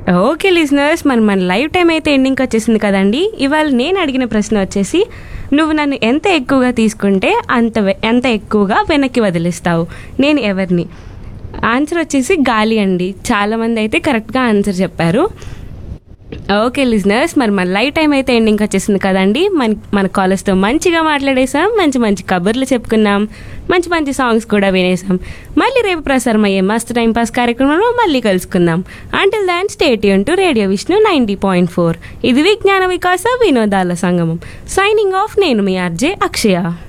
okay listeners మరి మన live time అయితే ఎండింగ్కి వచ్చేసింది కదండి ఇవాళ నేను అడిగిన ప్రశ్న వచ్చేసి నువ్వు నన్ను ఎంత ఎక్కువగా తీసుకుంటే అంత వె- ఎంత ఎక్కువగా వెనక్కి వదిలిస్తావు నేను ఎవరిని ఆన్సర్ వచ్చేసి గాలి అండి చాలామంది అయితే కరెక్ట్గా ఆన్సర్ చెప్పారు ఓకే లిజనర్స్ మరి మన లైవ్ టైం అయితే ఎండింగ్ వచ్చేసింది కదండి మన మన కాలర్స్తో మంచిగా మాట్లాడేసాం మంచి మంచి కబుర్లు చెప్పుకున్నాం మంచి మంచి సాంగ్స్ కూడా వినేసాం మళ్ళీ రేపు ప్రసారం అయ్యే మస్తు టైం పాస్ కార్యక్రమంలో మళ్ళీ కలుసుకుందాం అంటిల్ దాన్ స్టేట్ యూన్ to radio Vishnu ninety point four ఇది విజ్ఞాన వికాస వినోదాల సంగమం సైనింగ్ ఆఫ్ నేను మీ ఆర్జే అక్షయ